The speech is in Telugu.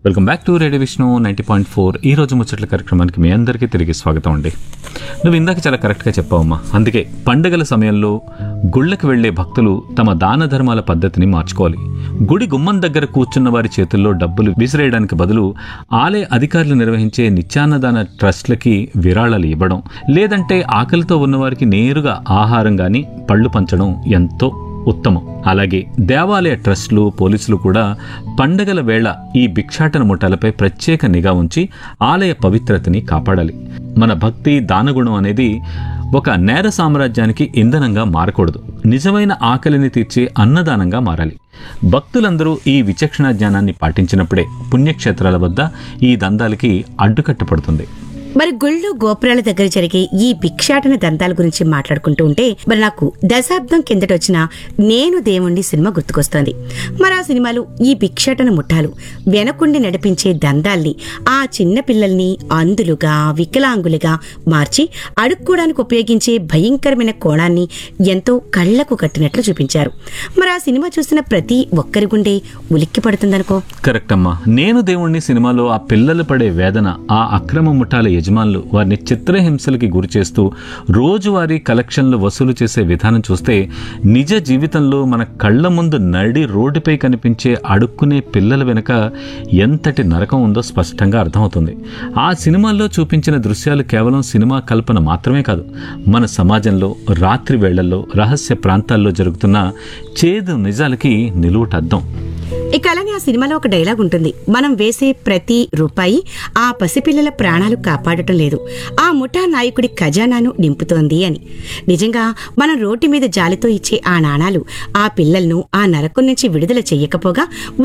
welcome back to radio Vishnu ninety point four ఈ రోజు ముచ్చట్ల కార్యక్రమానికి మీ అందరికీ తిరిగి స్వాగతం అండి నువ్వు ఇందాక చాలా కరెక్ట్గా చెప్పావమ్మా అందుకే పండుగల సమయంలో గుళ్ళకి వెళ్లే భక్తులు తమ దాన ధర్మాల పద్ధతిని మార్చుకోవాలి గుడి గుమ్మం దగ్గర కూర్చున్న వారి చేతుల్లో డబ్బులు విసిరేయడానికి బదులు ఆలయ అధికారులు నిర్వహించే నిత్యాన్నదాన ట్రస్ట్లకి విరాళాలు ఇవ్వడం లేదంటే ఆకలితో ఉన్నవారికి నేరుగా ఆహారం గాని పళ్ళు పంచడం ఎంతో ఉత్తమం అలాగే దేవాలయ ట్రస్టులు పోలీసులు కూడా పండగల వేళ ఈ భిక్షాటన ముఠాలపై ప్రత్యేక నిఘా ఉంచి ఆలయ పవిత్రతని కాపాడాలి మన భక్తి దానగుణం అనేది ఒక నేర సామ్రాజ్యానికి ఇంధనంగా మారకూడదు నిజమైన ఆకలిని తీర్చే అన్నదానంగా మారాలి భక్తులందరూ ఈ విచక్షణ జ్ఞానాన్ని పాటించినప్పుడే పుణ్యక్షేత్రాల వద్ద ఈ దందాలకి అడ్డుకట్ట పడుతుంది మరి గుళ్ళు గోపురాల దగ్గర జరిగే ఈ భిక్షాటన దంతాల గురించి మాట్లాడుకుంటూ ఉంటే మరి నాకు దశాబ్దం కిందట వచ్చిన నేను దేవుణ్ణి సినిమా గుర్తుకొస్తోంది మరి ఆ సినిమాలో ఈ భిక్షాటన ముఠాలు వెనకుండి నడిపించే దందాల్ని ఆ చిన్న పిల్లల్ని అందులుగా వికలాంగులుగా మార్చి అడుక్కోవడానికి ఉపయోగించే భయంకరమైన కోణాన్ని ఎంతో కళ్లకు కట్టినట్లు చూపించారు మరి ఆ సినిమా చూసిన ప్రతి ఒక్కరి గుండె ఉలిక్కి పడుతుందనుకో కరెక్ట్ అమ్మా నేను దేవుణ్ణి సినిమాలో ఆ పిల్లలు పడే వేదన ఆ అక్రమ ముఠాల యజమానులు వారిని చిత్రహింసలకి గురి చేస్తూ రోజువారీ కలెక్షన్లు వసూలు చేసే విధానం చూస్తే నిజ జీవితంలో మన కళ్ళ ముందు నడి రోడ్డుపై కనిపించే అడుక్కునే పిల్లల వెనుక ఎంతటి నరకం ఉందో స్పష్టంగా అర్థమవుతుంది ఆ సినిమాల్లో చూపించిన దృశ్యాలు కేవలం సినిమా కల్పన మాత్రమే కాదు మన సమాజంలో రాత్రి వేళల్లో రహస్య ప్రాంతాల్లో జరుగుతున్న చేదు నిజాలకి నిలువుటద్దం ఇక అలానే ఆ సినిమాలో ఒక డైలాగ్ ఉంటుంది మనం వేసే ప్రతి రూపాయి ఆ పసిపిల్లల ప్రాణాలు కాపాడటం లేదు ఆ ముఠా నాయకుడి ఖజానాను నింపుతోంది అని నిజంగా మనం రోడ్డు మీద జాలితో ఇచ్చే ఆ నాణాలు ఆ పిల్లలను ఆ నరకం నుంచి విడుదల చెయ్యకపోగా